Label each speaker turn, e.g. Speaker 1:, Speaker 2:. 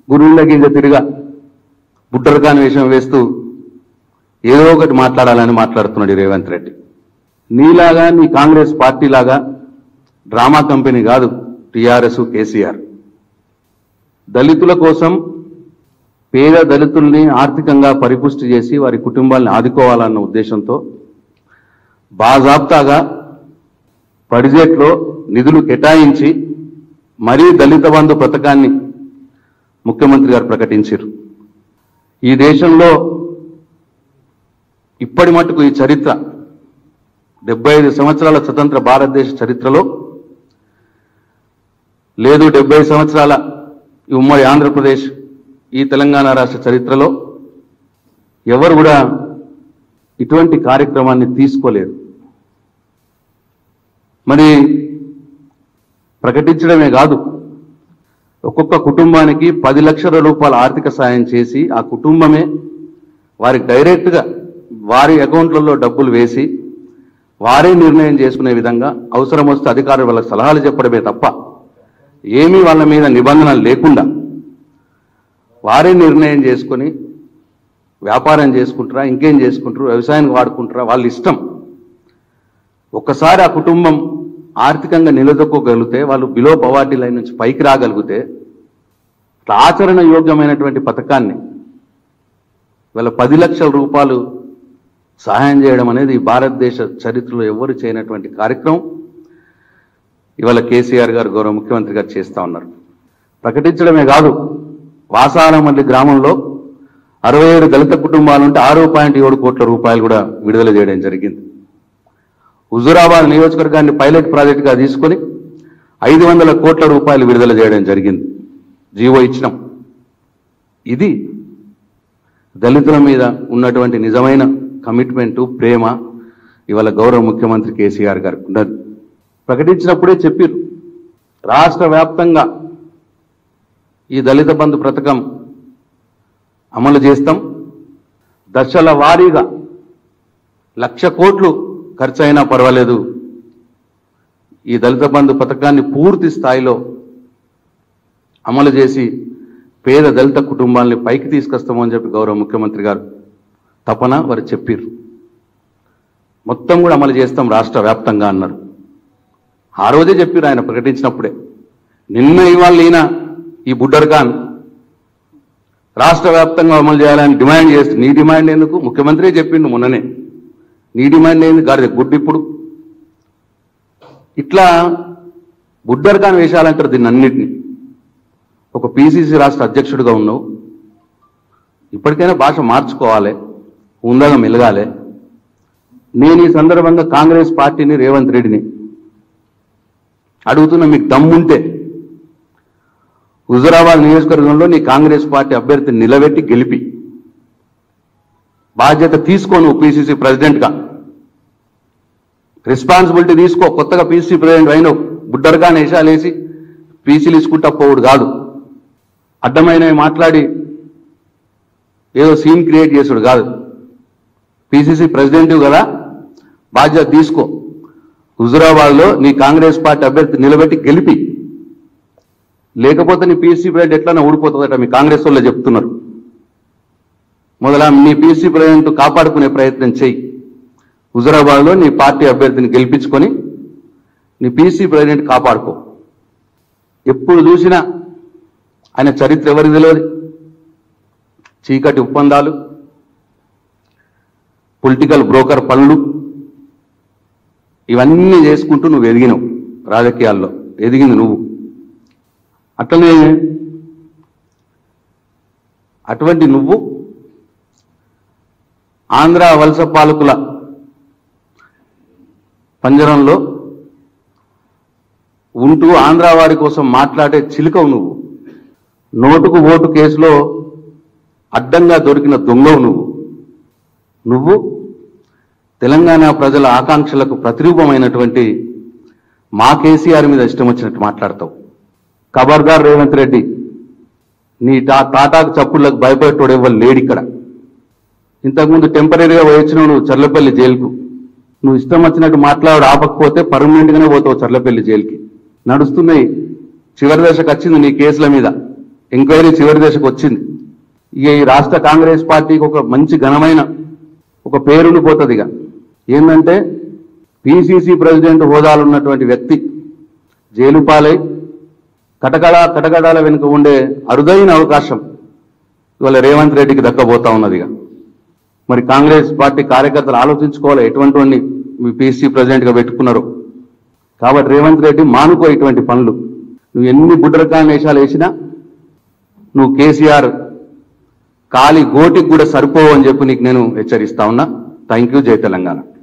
Speaker 1: గురువుల గింజ తిరిగా బుట్టరకాని వేషం వేస్తూ ఏదో ఒకటి మాట్లాడాలని మాట్లాడుతున్నాడు ఈ రేవంత్ రెడ్డి నీలాగా నీ కాంగ్రెస్ పార్టీ లాగా డ్రామా కంపెనీ కాదు టిఆర్ఎస్ కేసీఆర్ దళితుల కోసం పేద దళితుల్ని ఆర్థికంగా పరిపుష్టి చేసి వారి కుటుంబాలను ఆదుకోవాలన్న ఉద్దేశంతో బాజాబ్తాగా బడ్జెట్లో నిధులు కేటాయించి మరీ దళిత బంధు పథకాన్ని ముఖ్యమంత్రి గారు ప్రకటించారు ఈ దేశంలో ఇప్పటి మట్టుకు ఈ చరిత్ర డెబ్బై ఐదు సంవత్సరాల స్వతంత్ర భారతదేశ చరిత్రలో లేదు డెబ్బై సంవత్సరాల ఈ ఉమ్మడి ఆంధ్రప్రదేశ్ ఈ తెలంగాణ రాష్ట్ర చరిత్రలో ఎవరు కూడా ఇటువంటి కార్యక్రమాన్ని తీసుకోలేదు మరి ప్రకటించడమే కాదు ఒక్కొక్క కుటుంబానికి పది లక్షల రూపాయల ఆర్థిక సాయం చేసి ఆ కుటుంబమే వారికి డైరెక్ట్గా వారి అకౌంట్లలో డబ్బులు వేసి వారే నిర్ణయం చేసుకునే విధంగా అవసరం వస్తే అధికారులు వాళ్ళకి సలహాలు చెప్పడమే తప్ప ఏమీ వాళ్ళ మీద నిబంధనలు లేకుండా వారే నిర్ణయం చేసుకొని వ్యాపారం చేసుకుంటారా ఇంకేం చేసుకుంటారు వ్యవసాయానికి వాడుకుంటారా వాళ్ళ ఇష్టం ఒక్కసారి ఆ కుటుంబం ఆర్థికంగా నిలదొక్కగలిగితే వాళ్ళు బిలో పవార్టీ లైన్ నుంచి పైకి రాగలిగితే ఇట్లా ఆచరణ యోగ్యమైనటువంటి పథకాన్ని వీళ్ళ పది లక్షల రూపాయలు సహాయం చేయడం అనేది ఈ భారతదేశ చరిత్రలో ఎవరు చేయనటువంటి కార్యక్రమం ఇవాళ కేసీఆర్ గారు గౌరవ ముఖ్యమంత్రి గారు చేస్తా ఉన్నారు ప్రకటించడమే కాదు వాసాలమల్లి గ్రామంలో అరవై ఏడు దళిత కుటుంబాలుంటే ఆరు పాయింట్ ఏడు కోట్ల రూపాయలు కూడా విడుదల చేయడం జరిగింది హుజురాబాద్ నియోజకవర్గాన్ని పైలట్ ప్రాజెక్టుగా తీసుకొని ఐదు వందల కోట్ల రూపాయలు విడుదల చేయడం జరిగింది జీవో ఇచ్చినాం ఇది దళితుల మీద ఉన్నటువంటి నిజమైన కమిట్మెంటు ప్రేమ ఇవాళ గౌరవ ముఖ్యమంత్రి కేసీఆర్ గారికి ఉన్నది ప్రకటించినప్పుడే చెప్పారు రాష్ట్ర వ్యాప్తంగా ఈ దళిత బంధు పథకం అమలు చేస్తాం దశల వారీగా లక్ష కోట్లు ఖర్చు అయినా పర్వాలేదు ఈ దళిత బంధు పథకాన్ని పూర్తి స్థాయిలో అమలు చేసి పేద దళిత కుటుంబాలని పైకి తీసుకొస్తామని చెప్పి గౌరవ ముఖ్యమంత్రి గారు తపన వారు చెప్పారు మొత్తం కూడా అమలు చేస్తాం రాష్ట్ర వ్యాప్తంగా అన్నారు ఆ రోజే చెప్పారు ఆయన ప్రకటించినప్పుడే నిన్న ఇవాళ ఈయన ఈ బుడ్డర్ ఖాన్ రాష్ట్ర వ్యాప్తంగా అమలు చేయాలని డిమాండ్ చేస్తే నీ డిమాండ్ ఎందుకు ముఖ్యమంత్రి చెప్పిండు మొన్ననే నీ డిమాండ్ ఏంది గాడిద గుడ్డు ఇప్పుడు ఇట్లా బుడ్డర్ ఖాన్ వేషాలంటారు దీన్ని అన్నిటిని ఒక పిసిసి రాష్ట్ర అధ్యక్షుడిగా ఉన్నావు ఇప్పటికైనా భాష మార్చుకోవాలి ఉందగా మెలగాలి నేను ఈ సందర్భంగా కాంగ్రెస్ పార్టీని రేవంత్ రెడ్డిని అడుగుతున్న మీకు దమ్ముంటే హుజురాబాద్ నియోజకవర్గంలో నీ కాంగ్రెస్ పార్టీ అభ్యర్థిని నిలబెట్టి గెలిపి బాధ్యత తీసుకో నువ్వు పిసిసి ప్రెసిడెంట్గా రెస్పాన్సిబిలిటీ తీసుకో కొత్తగా పిసిసి ప్రెసిడెంట్ అయినావు బుడ్డరుగా వేసి పీసీలు ఇసుకుంటా పోవుడు కాదు అడ్డమైనవి మాట్లాడి ఏదో సీన్ క్రియేట్ చేసుడు కాదు పిసిసి ప్రెసిడెంట్ కదా బాధ్యత తీసుకో హుజురాబాద్లో నీ కాంగ్రెస్ పార్టీ అభ్యర్థి నిలబెట్టి గెలిపి లేకపోతే నీ పీసీ ప్రెసిడెంట్ ఎట్లన్నా ఊడిపోతుందట మీ కాంగ్రెస్ వాళ్ళు చెప్తున్నారు మొదల నీ పీసీ ప్రెసిడెంట్ కాపాడుకునే ప్రయత్నం చేయి హుజురాబాద్లో నీ పార్టీ అభ్యర్థిని గెలిపించుకొని నీ పీసీ ప్రెసిడెంట్ కాపాడుకో ఎప్పుడు చూసినా ఆయన చరిత్ర ఎవరికి తెలియదు చీకటి ఒప్పందాలు పొలిటికల్ బ్రోకర్ పనులు ఇవన్నీ చేసుకుంటూ నువ్వు ఎదిగినావు రాజకీయాల్లో ఎదిగింది నువ్వు అట్లనే అటువంటి నువ్వు ఆంధ్ర వలస పాలకుల పంజరంలో ఉంటూ ఆంధ్ర వారి కోసం మాట్లాడే చిలుకవు నువ్వు నోటుకు ఓటు కేసులో అడ్డంగా దొరికిన దొంగవు నువ్వు నువ్వు తెలంగాణ ప్రజల ఆకాంక్షలకు ప్రతిరూపమైనటువంటి మా కేసీఆర్ మీద ఇష్టం వచ్చినట్టు మాట్లాడతావు ఖబర్దార్ రేవంత్ రెడ్డి నీ టా తాటాకు చప్పుళ్ళకు భయపడేటోడు ఎవరు లేడు ఇక్కడ ఇంతకుముందు టెంపరీగా వచ్చినావు నువ్వు చర్లపల్లి జైలుకు నువ్వు ఇష్టం వచ్చినట్టు మాట్లాడు ఆపకపోతే పర్మనెంట్ గానే పోతావు చర్లపల్లి జైలుకి నడుస్తున్నాయి చివరి దశకు వచ్చింది నీ కేసుల మీద ఎంక్వైరీ చివరి దశకు వచ్చింది ఇక ఈ రాష్ట్ర కాంగ్రెస్ పార్టీకి ఒక మంచి ఘనమైన ఒక పేరుని పోతుంది ఇక ఏంటంటే పిసిసి ప్రెసిడెంట్ హోదాలో ఉన్నటువంటి వ్యక్తి జైలు పాలై కటకడ కటకడాల వెనుక ఉండే అరుదైన అవకాశం ఇవాళ రేవంత్ రెడ్డికి దక్కబోతా ఉన్నది ఇక మరి కాంగ్రెస్ పార్టీ కార్యకర్తలు ఆలోచించుకోవాలి ఎటువంటి వాడిని మీ పిసిసి ప్రెసిడెంట్గా పెట్టుకున్నారు కాబట్టి రేవంత్ రెడ్డి మానుకో ఇటువంటి పనులు నువ్వు ఎన్ని బుడ్రకాయ వేషాలు వేసినా నువ్వు కేసీఆర్ కాలి గోటికి కూడా సరిపోవు అని చెప్పి నీకు నేను హెచ్చరిస్తా ఉన్నా థ్యాంక్ యూ జై తెలంగాణ